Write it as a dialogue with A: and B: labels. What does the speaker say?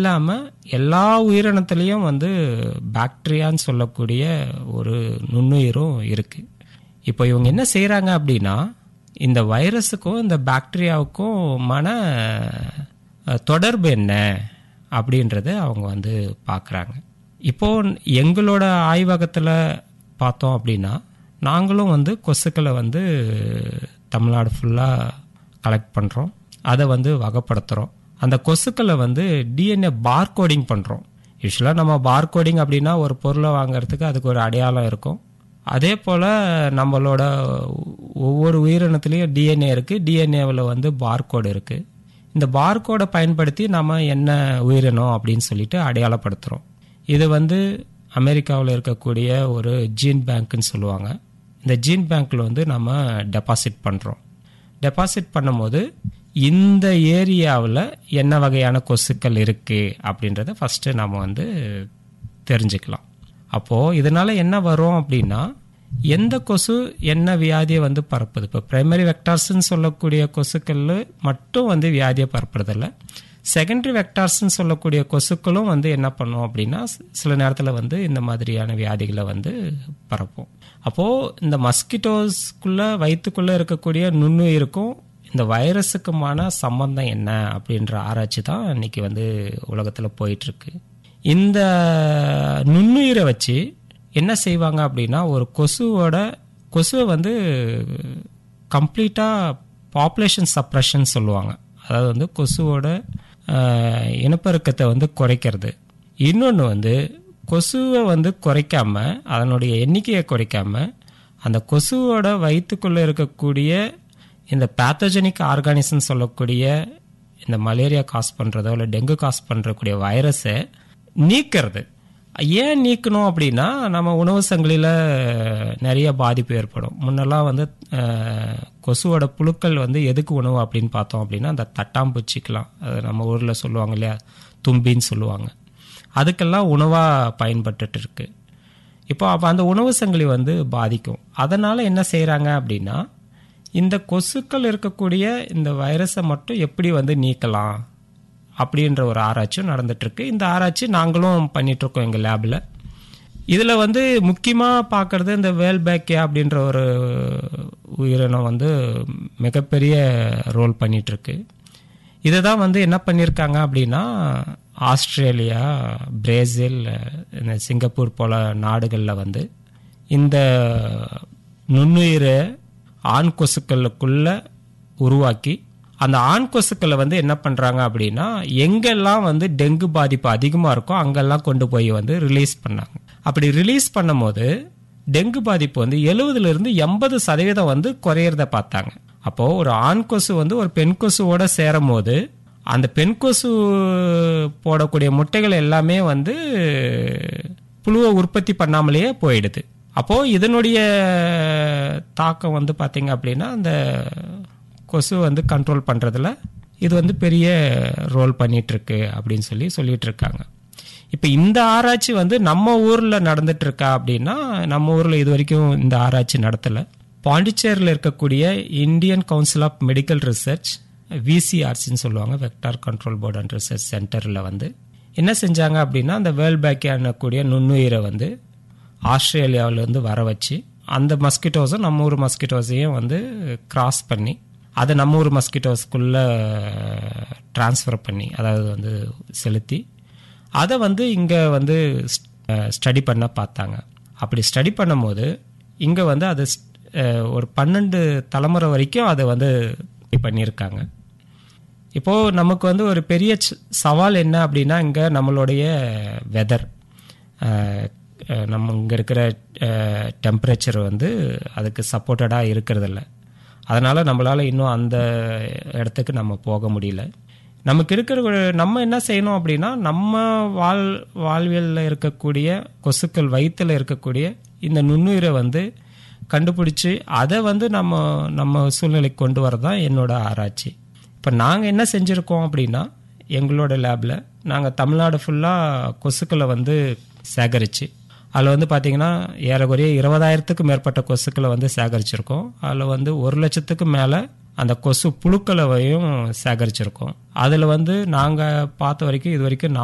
A: இல்லாமல் எல்லா உயிரினத்துலேயும் வந்து பாக்டீரியான்னு சொல்லக்கூடிய ஒரு நுண்ணுயிரும் இருக்குது இப்போ இவங்க என்ன செய்கிறாங்க அப்படின்னா இந்த வைரஸுக்கும் இந்த பாக்டீரியாவுக்கும் மன அஹ், தொடர்பு என்ன அப்படின்றத அவங்க வந்து பார்க்குறாங்க இப்போ எங்களோட ஆய்வகத்தில் பார்த்தோம் அப்படின்னா நாங்களும் வந்து கொசுக்களை வந்து தமிழ்நாடு ஃபுல்லாக கலெக்ட் பண்ணுறோம் அதை வந்து வகைப்படுத்துகிறோம் அந்த கொசுக்களை வந்து டிஎன்ஏ பார்கோடிங் பண்ணுறோம் யூஸ்வலாக நம்ம பார்கோடிங் அப்படின்னா ஒரு பொருளை வாங்குறதுக்கு அதுக்கு ஒரு அடையாளம் இருக்கும் அதே போல் நம்மளோட ஒவ்வொரு உயிரினத்துலேயும் டிஎன்ஏ இருக்குது டிஎன்ஏவில் வந்து பார்கோடு இருக்குது இந்த பார்கோடை பயன்படுத்தி நம்ம என்ன உயிரினம் அப்படின்னு சொல்லிட்டு அடையாளப்படுத்துகிறோம் இது வந்து அமெரிக்காவில் இருக்கக்கூடிய ஒரு ஜீன் பேங்க்னு சொல்லுவாங்க இந்த ஜீன் பேங்க்கில் வந்து நம்ம டெபாசிட் பண்ணுறோம் டெபாசிட் பண்ணும்போது இந்த ஏரியாவில் என்ன வகையான கொசுக்கள் இருக்குது அப்படின்றத ஃபஸ்ட்டு நம்ம வந்து தெரிஞ்சுக்கலாம் அப்போது இதனால் என்ன வரும் அப்படின்னா எந்த கொசு என்ன வியாதியை வந்து பரப்புது இப்போ பிரைமரி வெக்டார்ஸ்ன்னு சொல்லக்கூடிய கொசுக்கள் மட்டும் வந்து வியாதியை பரப்புறதில்ல செகண்டரி வெக்டார்ஸ்ன்னு சொல்லக்கூடிய கொசுக்களும் வந்து என்ன பண்ணும் அப்படின்னா சில நேரத்தில் வந்து இந்த மாதிரியான வியாதிகளை வந்து பரப்பும் அப்போது இந்த மஸ்கிட்டோஸ்குள்ளே வயிற்றுக்குள்ளே இருக்கக்கூடிய நுண்ணுயிருக்கும் இந்த வைரஸுக்குமான சம்பந்தம் என்ன அப்படின்ற ஆராய்ச்சி தான் இன்னைக்கு வந்து உலகத்தில் போயிட்டுருக்கு இந்த நுண்ணுயிரை வச்சு என்ன செய்வாங்க அப்படின்னா ஒரு கொசுவோட கொசுவை வந்து கம்ப்ளீட்டாக பாப்புலேஷன் சப்ரஷன் சொல்லுவாங்க அதாவது வந்து கொசுவோட ஆஹ், இனப்பெருக்கத்தை வந்து குறைக்கிறது இன்னொன்று வந்து கொசுவை வந்து குறைக்காம அதனுடைய எண்ணிக்கையை குறைக்காம அந்த கொசுவோட வயிற்றுக்குள்ளே இருக்கக்கூடிய இந்த பேத்தோஜெனிக் ஆர்கானிசம் சொல்லக்கூடிய இந்த மலேரியா காஸ் பண்ணுறதோ இல்லை டெங்கு காஸ் பண்ணுறக்கூடிய வைரஸை நீக்கிறது ஏன் நீக்கணும் அப்படின்னா நம்ம உணவு சங்கிலியில் நிறைய பாதிப்பு ஏற்படும் முன்னெல்லாம் வந்து அஹ், கொசுவோட புழுக்கள் வந்து எதுக்கு உணவு அப்படின்னு பார்த்தோம் அப்படின்னா அந்த தட்டாம்பூச்சிக்கலாம் அது நம்ம ஊரில் சொல்லுவாங்க இல்லையா தும்பின்னு சொல்லுவாங்க அதுக்கெல்லாம் உணவாக பயன்பட்டுட்டு இருக்கு இப்போ அப்போ அந்த உணவு சங்கிலி வந்து பாதிக்கும் அதனால் என்ன செய்கிறாங்க அப்படின்னா இந்த கொசுக்கள் இருக்கக்கூடிய இந்த வைரஸை மட்டும் எப்படி வந்து நீக்கலாம் அப்படின்ற ஒரு ஆராய்ச்சியும் நடந்துட்டு இருக்கு இந்த ஆராய்ச்சி நாங்களும் பண்ணிட்டு இருக்கோம் எங்கள் லேபில் இதில் வந்து முக்கியமாக பார்க்கறது இந்த வேல்பேக்கியா அப்படின்ற ஒரு உயிரினம் வந்து மிகப்பெரிய ரோல் பண்ணிட்டு இருக்கு இதை தான் வந்து என்ன பண்ணியிருக்காங்க அப்படின்னா ஆஸ்திரேலியா பிரேசில் இந்த சிங்கப்பூர் போல நாடுகளில் வந்து இந்த நுண்ணுயிரை ஆண் கொசுக்களுக்குள்ள உருவாக்கி அந்த ஆண் கொசுக்களை வந்து என்ன பண்ணுறாங்க அப்படின்னா எங்கெல்லாம் வந்து டெங்கு பாதிப்பு அதிகமாக இருக்கோ அங்கெல்லாம் கொண்டு போய் வந்து ரிலீஸ் பண்ணாங்க அப்படி ரிலீஸ் பண்ணும்போது டெங்கு பாதிப்பு வந்து எழுபதுல இருந்து எண்பது சதவீதம் வந்து குறையிறத பார்த்தாங்க அப்போ ஒரு ஆண் கொசு வந்து ஒரு பெண் கொசுவோட சேரும் போது அந்த பெண் கொசு போடக்கூடிய முட்டைகள் எல்லாமே வந்து புழுவை உற்பத்தி பண்ணாமலேயே போயிடுது அப்போ இதனுடைய தாக்கம் வந்து பாத்தீங்க அப்படின்னா அந்த கொசு வந்து கண்ட்ரோல் பண்றதுல இது வந்து பெரிய ரோல் பண்ணிட்டு இருக்கு அப்படின்னு சொல்லி சொல்லிட்டு இருக்காங்க இப்போ இந்த ஆராய்ச்சி வந்து நம்ம ஊர்ல நடந்துட்டு இருக்கா அப்படின்னா நம்ம ஊர்ல இது வரைக்கும் இந்த ஆராய்ச்சி நடத்தல பாண்டிச்சேரியில் இருக்கக்கூடிய Indian council of medical research விசிஆர்சின்னு சொல்லுவாங்க vector control board and research சென்டரில் வந்து என்ன செஞ்சாங்க அப்படின்னா அந்த வேர்ல்ட் பேக்கியான கூடிய நுண்ணுயிரை வந்து ஆஸ்திரேலியாவிலேருந்து வர வச்சு அந்த மஸ்கிட்டோஸும் நம்ம ஊர் மஸ்கிட்டோஸையும் வந்து கிராஸ் பண்ணி அதை நம்ம ஊர் மஸ்கிட்டோஸ்க்குள்ளே ட்ரான்ஸ்ஃபர் பண்ணி அதாவது வந்து செலுத்தி அதை வந்து இங்கே வந்து ஸ்டடி பண்ண பார்த்தாங்க அப்படி ஸ்டடி பண்ணும்போது இங்கே வந்து அது அஹ், ஒரு பன்னெண்டு தலைமுறை வரைக்கும் அதை வந்து பண்ணியிருக்காங்க இப்போது நமக்கு வந்து ஒரு பெரிய ச- சவால் என்ன அப்படின்னா இங்கே நம்மளுடைய வெதர் நம்ம இங்கே இருக்கிற டெம்பரேச்சர் வந்து அதுக்கு சப்போர்ட்டடாக இருக்கிறதில்ல அதனால் நம்மளால் இன்னும் அந்த இடத்துக்கு நம்ம போக முடியல நமக்கு இருக்கிற ஒரு நம்ம என்ன செய்யணும் அப்படின்னா நம்ம வாழ் வாழ்வியலில் இருக்கக்கூடிய கொசுக்கள் வயிற்றில் இருக்கக்கூடிய இந்த நுண்ணுயிரை வந்து கண்டுபிடிச்சி அதை வந்து நம்ம நம்ம சூழ்நிலைக்கு கொண்டு வரதான் என்னோட ஆராய்ச்சி இப்போ நாங்கள் என்ன செஞ்சுருக்கோம் அப்படின்னா எங்களோட லேபில் நாங்கள் தமிழ்நாடு ஃபுல்லாக கொசுக்களை வந்து சேகரித்து அதில் வந்து பார்த்தீங்கன்னா ஏறக்குறைய இருபதாயிரத்துக்கு மேற்பட்ட கொசுக்களை வந்து சேகரிச்சிருக்கோம் அதில் வந்து ஒரு லட்சத்துக்கு மேலே அந்த கொசு புழுக்களையும் சேகரிச்சிருக்கோம் அதில் வந்து நாங்கள் பார்த்த வரைக்கும் இது வரைக்கும்